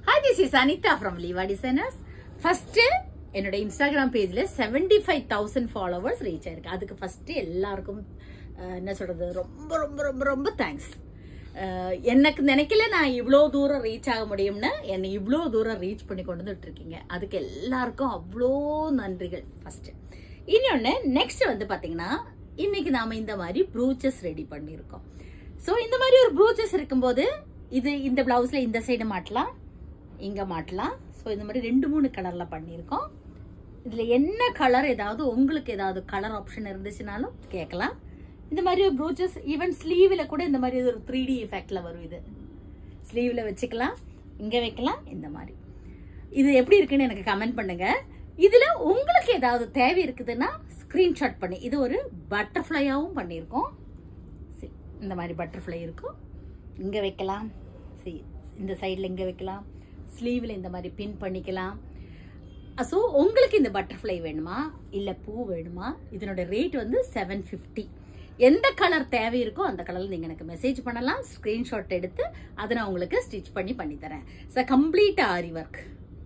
hi this is Anitha from Leeva designers first என்னோட Instagram பேஜ்ல seventy five thousand followers reach ஆயிருக்கு அதுக்கு ஃபர்ஸ்ட் எல்லாருக்கும் அஹ், என்ன சொல்றது ரொம்ப ரொம்ப ரொம்ப ரொம்ப தேங்க்ஸ் எனக்கு நினைக்கல நான் இவ்வளோ தூரம் ரீச் ஆக முடியும்னு என்னை இவ்வளோ தூரம் ரீச் பண்ணி கொண்டு வந்துட்டு இருக்கீங்க அதுக்கு எல்லாருக்கும் அவ்வளோ நன்றிகள் ஃபர்ஸ்ட் இன்னொன்று நெக்ஸ்ட் வந்து பார்த்தீங்கன்னா இன்னைக்கு நாம இந்த மாதிரி ப்ரூச்சஸ் ரெடி பண்ணியிருக்கோம் ஸோ இந்த மாதிரி ஒரு ப்ரூச்சஸ் இருக்கும்போது இது இந்த பிளவுஸ்ல இந்த சைடு மாட்டலாம் இங்க மாட்டலாம் ஸோ இந்த மாதிரி ரெண்டு மூணு கலர்ல பண்ணியிருக்கோம் இதுல என்ன கலர் ஏதாவது உங்களுக்கு ஏதாவது கலர் ஆப்ஷன் இருந்துச்சுனாலும் கேட்கலாம் இந்த மாதிரி ஒரு ப்ரூச்சஸ் ஈவன் ஸ்லீவில் கூட இந்த மாதிரி ஒரு த்ரீ டி எஃபெக்ட்ல வரும் இது ஸ்லீவில் வச்சுக்கலாம் இங்க வைக்கலாம் இந்த மாதிரி இது எப்படி இருக்குன்னு எனக்கு கமெண்ட் பண்ணுங்க இதுல உங்களுக்கு ஏதாவது தேவை இருக்குதுன்னா ஸ்கிரீன்ஷாட் பண்ணி இது ஒரு பட்டர்ஃப்ளையாவும் பண்ணியிருக்கோம் See, இந்த மாதிரி பட்டர்ஃப்ளை இருக்கும் இங்க வைக்கலாம் See, இந்த சைடில் இங்க வைக்கலாம் ஸ்லீவில் இந்த மாதிரி பின் பண்ணிக்கலாம் ஸோ உங்களுக்கு இந்த பட்டர்ஃப்ளை வேணுமா இல்லை பூ வேணுமா இதனோட ரேட் வந்து செவன் ஃபிஃப்டி எந்த கலர் தேவை இருக்கோ அந்த கலரில் நீங்கள் எனக்கு மெசேஜ் பண்ணலாம் ஸ்க்ரீன்ஷாட் எடுத்து அதை நான் உங்களுக்கு ஸ்டிச் பண்ணி பண்ணி தரேன் ஸோ கம்ப்ளீட் ஆரி ஒர்க்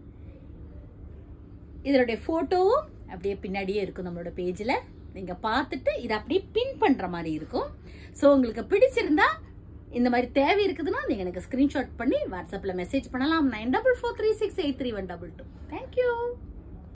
இதனுடைய ஃபோட்டோவும் அப்படியே பின்னாடியே இருக்கும் நம்மளோட பேஜில் நீங்கள் பார்த்துட்டு இதை அப்படியே பின் பண்ணுற மாதிரி இருக்கும் ஸோ உங்களுக்கு பிடிச்சிருந்தா இந்த மாதிரி தேவை இருக்குதுன்னா நீங்கள் எனக்கு ஸ்க்ரீன்ஷாட் பண்ணி வாட்ஸ்அப்பில் மெசேஜ் பண்ணலாம் nine double four three six eight three one double two thank you